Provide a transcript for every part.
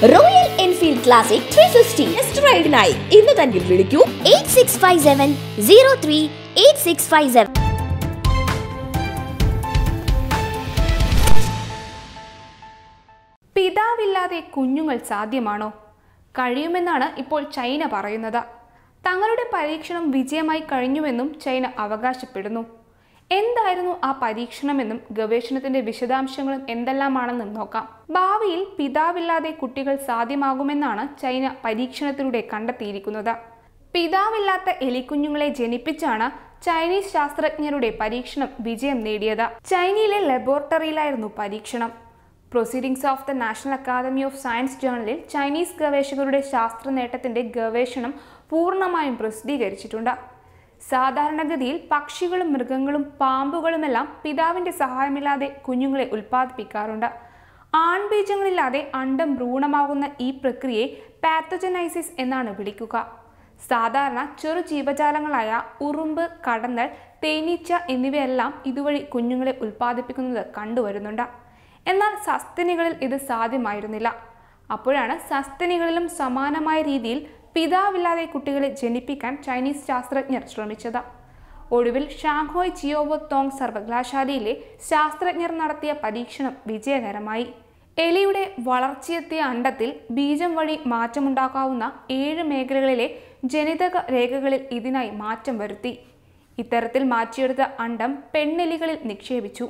royal Enfield Classic three fifty test റൈഡിനായി ഇന്ന് തന്നെ വിളിക്കൂ eight six five seven zero three eight six five seven പിതാവില്ലാതെ കുഞ്ഞുങ്ങൾ സാധ്യമാണോ കഴിയുമെന്നാണ് ഇപ്പോൾ ചൈന പറയുന്നത് തങ്ങളുടെ പരീക്ഷണം വിജയമായി കഴിഞ്ഞുവെന്നും ചൈന അവകാശപ്പെടുന്നു എന്തായിരുന്നു ആ പരീക്ഷണമെന്നും ഗവേഷണത്തിന്റെ വിശദാംശങ്ങളും എന്തെല്ലാമാണെന്നും നോക്കാം ഭാവിയിൽ പിതാവില്ലാതെ കുട്ടികൾ സാധ്യമാകുമെന്നാണ് ചൈന പരീക്ഷണത്തിലൂടെ കണ്ടെത്തിയിരിക്കുന്നത് പിതാവില്ലാത്ത എലിക്കുഞ്ഞുങ്ങളെ ജനിപ്പിച്ചാണ് ചൈനീസ് ശാസ്ത്രജ്ഞരുടെ പരീക്ഷണം വിജയം നേടിയത് ചൈനയിലെ ലബോറട്ടറിയിലായിരുന്നു പരീക്ഷണം proceedings of the National Academy of Science ജേണലിൽ ചൈനീസ് ഗവേഷകരുടെ ശാസ്ത്ര നേട്ടത്തിന്റെ ഗവേഷണം പൂർണ്ണമായും പ്രസിദ്ധീകരിച്ചിട്ടുണ്ട് സാധാരണഗതിയിൽ പക്ഷികളും മൃഗങ്ങളും പാമ്പുകളുമെല്ലാം പിതാവിന്റെ സഹായമില്ലാതെ കുഞ്ഞുങ്ങളെ ഉൽപ്പാദിപ്പിക്കാറുണ്ട് ആൺബീജങ്ങളില്ലാതെ അണ്ടം ഭ്രൂണമാകുന്ന ഈ പ്രക്രിയയെ പാത്തജനൈസിസ് എന്നാണ് വിളിക്കുക സാധാരണ ചെറു ജീവജാലങ്ങളായ ഉറുമ്പ് കടന്നൽ തേനീച്ച എന്നിവയെല്ലാം ഇതുവഴി കുഞ്ഞുങ്ങളെ ഉൽപ്പാദിപ്പിക്കുന്നത് കണ്ടുവരുന്നുണ്ട് എന്നാൽ സസ്തനികളിൽ ഇത് സാധ്യമായിരുന്നില്ല അപ്പോഴാണ് സസ്തനികളിലും സമാനമായ രീതിയിൽ പിതാവില്ലാതെ കുട്ടികളെ ജനിപ്പിക്കാൻ ചൈനീസ് ശാസ്ത്രജ്ഞർ ശ്രമിച്ചത് ഒടുവിൽ ഷാങ്ഹോയ് ജിയോവോ തോങ് സർവകലാശാലയിലെ ശാസ്ത്രജ്ഞർ നടത്തിയ പരീക്ഷണം വിജയകരമായി എലിയുടെ വളർച്ചയെത്തിയ അണ്ടത്തിൽ ബീജം വഴി മാറ്റമുണ്ടാക്കാവുന്ന ഏഴ് മേഖലകളിലെ ജനിതക രേഖകളിൽ ഇതിനായി മാറ്റം വരുത്തി ഇത്തരത്തിൽ മാറ്റിയെടുത്ത അണ്ടം പെണ്ണെലികളിൽ നിക്ഷേപിച്ചു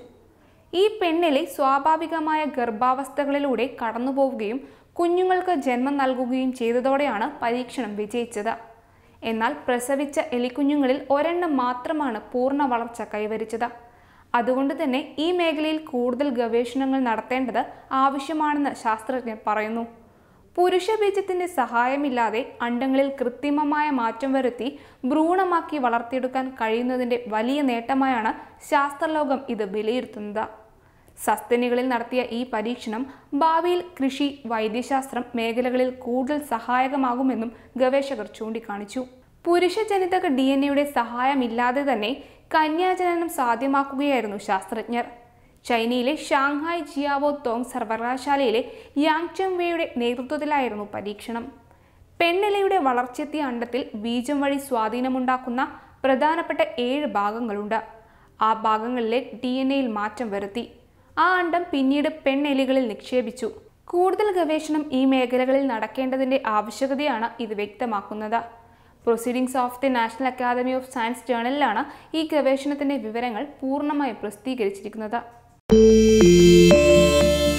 ഈ പെണ്ണെലി സ്വാഭാവികമായ ഗർഭാവസ്ഥകളിലൂടെ കടന്നുപോവുകയും കുഞ്ഞുങ്ങൾക്ക് ജന്മം നൽകുകയും ചെയ്തതോടെയാണ് പരീക്ഷണം വിജയിച്ചത് എന്നാൽ പ്രസവിച്ച എലിക്കുഞ്ഞുങ്ങളിൽ ഒരെണ്ണം മാത്രമാണ് പൂർണ്ണ വളർച്ച കൈവരിച്ചത് അതുകൊണ്ട് തന്നെ ഈ മേഖലയിൽ കൂടുതൽ ഗവേഷണങ്ങൾ നടത്തേണ്ടത് ആവശ്യമാണെന്ന് ശാസ്ത്രജ്ഞർ പറയുന്നു പുരുഷ ബീജത്തിന്റെ സഹായമില്ലാതെ അണ്ടങ്ങളിൽ കൃത്രിമമായ മാറ്റം വരുത്തി ഭ്രൂണമാക്കി വളർത്തിയെടുക്കാൻ കഴിയുന്നതിന്റെ വലിയ നേട്ടമായാണ് ശാസ്ത്രലോകം ഇത് വിലയിരുത്തുന്നത് സസ്തനികളിൽ നടത്തിയ ഈ പരീക്ഷണം ഭാവിയിൽ കൃഷി വൈദ്യശാസ്ത്രം മേഖലകളിൽ കൂടുതൽ സഹായകമാകുമെന്നും ഗവേഷകർ ചൂണ്ടിക്കാണിച്ചു പുരുഷ ജനിതക ഡി എൻ എയുടെ സഹായമില്ലാതെ തന്നെ കന്യാജനനം സാധ്യമാക്കുകയായിരുന്നു ശാസ്ത്രജ്ഞർ ചൈനയിലെ ഷാങ്ഹായ് ജിയാവോ തോങ് സർവകലാശാലയിലെ യാങ്ചം വേയുടെ നേതൃത്വത്തിലായിരുന്നു പരീക്ഷണം പെണ്ണിലയുടെ വളർച്ചെത്തിയ അണ്ടത്തിൽ ബീജം വഴി സ്വാധീനമുണ്ടാക്കുന്ന പ്രധാനപ്പെട്ട ഏഴ് ഭാഗങ്ങളുണ്ട് ആ ഭാഗങ്ങളിലെ ഡി എൻ എയിൽ മാറ്റം വരുത്തി ആ അണ്ടം പിന്നീട് പെണ്ണെലികളിൽ നിക്ഷേപിച്ചു കൂടുതൽ ഗവേഷണം ഈ മേഖലകളിൽ നടക്കേണ്ടതിന്റെ ആവശ്യകതയാണ് ഇത് വ്യക്തമാക്കുന്നത് proceedings of the National Academy of Science ജേണലിലാണ് ഈ ഗവേഷണത്തിന്റെ വിവരങ്ങൾ പൂർണ്ണമായും പ്രസിദ്ധീകരിച്ചിരിക്കുന്നത്